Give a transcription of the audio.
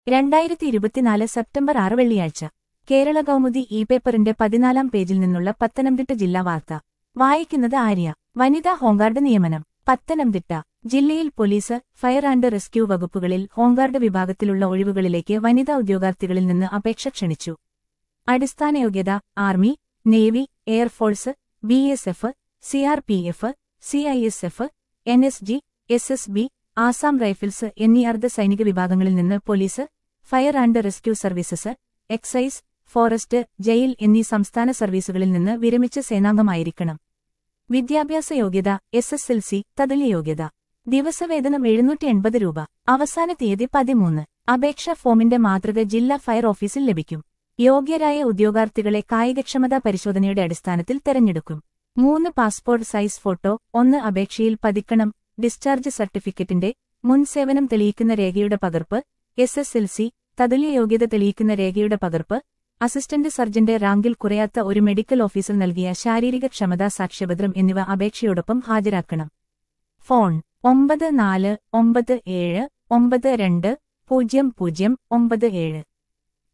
രണ്ടായിരത്തി ഇരുപത്തിനാല് സെപ്റ്റംബർ ആറ് വെള്ളിയാഴ്ച കേരള കൗമുദി ഇ പേപ്പറിന്റെ പതിനാലാം പേജിൽ നിന്നുള്ള പത്തനംതിട്ട ജില്ലാ വാർത്ത വായിക്കുന്നത് ആര്യ വനിതാ ഹോംഗാർഡ് നിയമനം പത്തനംതിട്ട ജില്ലയിൽ പോലീസ് ഫയർ ആൻഡ് റെസ്ക്യൂ വകുപ്പുകളിൽ ഹോംഗാർഡ് വിഭാഗത്തിലുള്ള ഒഴിവുകളിലേക്ക് വനിതാ ഉദ്യോഗാർത്ഥികളിൽ നിന്ന് അപേക്ഷ ക്ഷണിച്ചു അടിസ്ഥാന യോഗ്യത army navy air force B S F CRPF CISF N S G S S B Assam rifles എന്നീ അർദ്ധ സൈനിക വിഭാഗങ്ങളിൽ നിന്ന് police fire and rescue services excise forest jail എന്നീ സംസ്ഥാന സർവീസുകളിൽ നിന്ന് വിരമിച്ച സേനാംഗമായിരിക്കണം വിദ്യാഭ്യാസ യോഗ്യത എസ് എസ് എൽ സി തതുല്യ യോഗ്യത ദിവസവേതനം എഴുന്നൂറ്റി എൺപത് രൂപ അവസാന തീയതി പതിമൂന്ന് അപേക്ഷാ ഫോമിന്റെ മാതൃക ജില്ലാ ഫയർ ഓഫീസിൽ ലഭിക്കും യോഗ്യരായ ഉദ്യോഗാർത്ഥികളെ കായികക്ഷമതാ പരിശോധനയുടെ അടിസ്ഥാനത്തിൽ തെരഞ്ഞെടുക്കും മൂന്ന് പാസ്പോർട്ട് സൈസ് ഫോട്ടോ ഒന്ന് അപേക്ഷയിൽ പതിക്കണം ഡിസ്ചാർജ് സർട്ടിഫിക്കറ്റിന്റെ മുൻ സേവനം തെളിയിക്കുന്ന രേഖയുടെ പകർപ്പ് എസ് എസ് എൽ സി തതുല്യ യോഗ്യത തെളിയിക്കുന്ന രേഖയുടെ പകർപ്പ് അസിസ്റ്റന്റ് സർജന്റെ റാങ്കിൽ കുറയാത്ത ഒരു മെഡിക്കൽ ഓഫീസർ നൽകിയ ശാരീരിക ക്ഷമതാ സാക്ഷ്യപത്രം എന്നിവ അപേക്ഷയോടൊപ്പം ഹാജരാക്കണം ഫോൺ ഒമ്പത് നാല് ഒമ്പത് ഏഴ് ഒമ്പത് രണ്ട് പൂജ്യം പൂജ്യം ഒമ്പത് ഏഴ്